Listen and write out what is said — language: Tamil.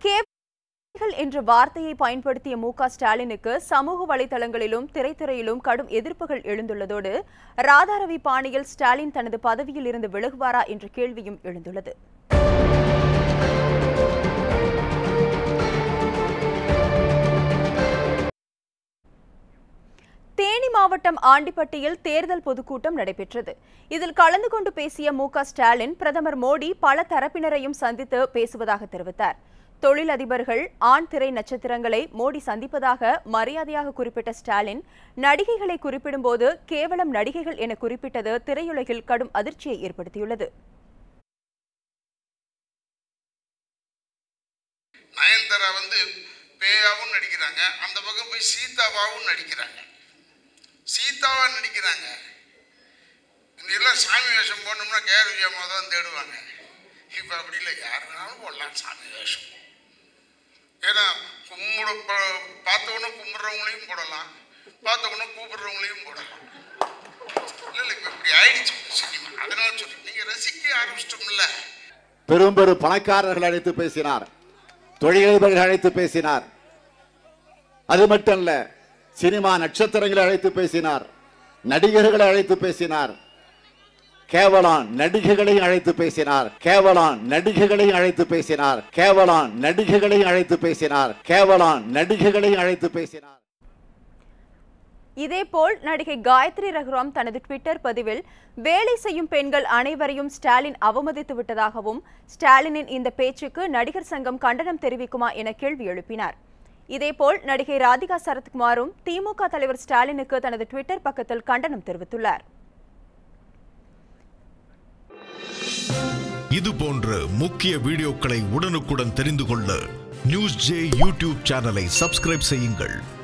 கேவல் என்ற வார்த்தையை பயன்படுத்திய மு க ஸ்டாலினுக்கு சமூக வலைதளங்களிலும் திரைத்துறையிலும் கடும் எதிர்ப்புகள் எழுந்துள்ளதோடு ராதாரவி பாணியில் ஸ்டாலின் தனது பதவியில் இருந்து விலகுவாரா என்ற கேள்வியும் எழுந்துள்ளது தேனி மாவட்டம் ஆண்டிப்பட்டியில் தேர்தல் பொதுக்கூட்டம் நடைபெற்றது இதில் கலந்து கொண்டு பேசிய மு க ஸ்டாலின் பிரதமர் மோடி பல தரப்பினரையும் சந்தித்து பேசுவதாக தெரிவித்தார் தொழிலதிபர்கள் ஆண் திரை நட்சத்திரங்களை மோடி சந்திப்பதாக மரியாதையாக குறிப்பிட்ட ஸ்டாலின் நடிகைகளை குறிப்பிடும்போது கேவலம் நடிகைகள் என குறிப்பிட்டது திரையுலகில் கடும் அதிர்ச்சியை ஏற்படுத்தியுள்ளது நயன்தாரா வந்து பேயாவும் நடிக்கிறாங்க அந்த பக்கம் போய் சீதாவாவும் நடிக்கிறாங்க சீதாவா நடிக்கிறாங்க எல்லாம் சாமி வேஷம் போடணும்னா கேர் விஜயமாக தான் தேடுவாங்க இப்போ அப்படி இல்லை யார் வேணாலும் போடலாம் சாமி வேஷம் ஏன்னா கும்பிட ப- பார்த்தவொன்னே கும்பிட்றவங்களையும் போடலாம் பார்த்தவொன்னே கூப்பிடுறவங்களையும் போடலாம் இல்லை இல்லை இப்போ இப்படி ஆயிடுச்சு சினிமா அதனால சொல்லி நீங்கள் ரசிக்க ஆரம்பிச்சிட்டோம்ல பெரும் பெரும் பணக்காரர்கள் அழைத்து பேசினார் தொழிலதிபர்கள் அழைத்து பேசினார் அது மட்டும் அல்ல சினிமா நட்சத்திரங்களை அழைத்து பேசினார் நடிகர்களை அழைத்து பேசினார் கேவலம் நடிகைகளையும் அழைத்து பேசினார் கேவலம் நடிகைகளையும் அழைத்து பேசினார் கேவலம் நடிகைகளையும் அழைத்து பேசினார் கேவலம் நடிகைகளையும் அழைத்து பேசினார் இதேபோல் நடிகை காயத்ரி ரகுராம் தனது ட்விட்டர் பதிவில் வேலை செய்யும் பெண்கள் அனைவரையும் ஸ்டாலின் அவமதித்து விட்டதாகவும் ஸ்டாலினின் இந்த பேச்சுக்கு நடிகர் சங்கம் கண்டனம் தெரிவிக்குமா என கேள்வி எழுப்பினார் இதேபோல் நடிகை ராதிகா சரத்குமாரும் திமுக தலைவர் ஸ்டாலினுக்கு தனது ட்விட்டர் பக்கத்தில் கண்டனம் தெரிவித்துள்ளார் இது போன்ற முக்கிய வீடியோக்களை உடனுக்குடன் தெரிந்து கொள்ள நியூஸ் ஜே யூடியூப் சேனலை சப்ஸ்கிரைப் செய்யுங்கள்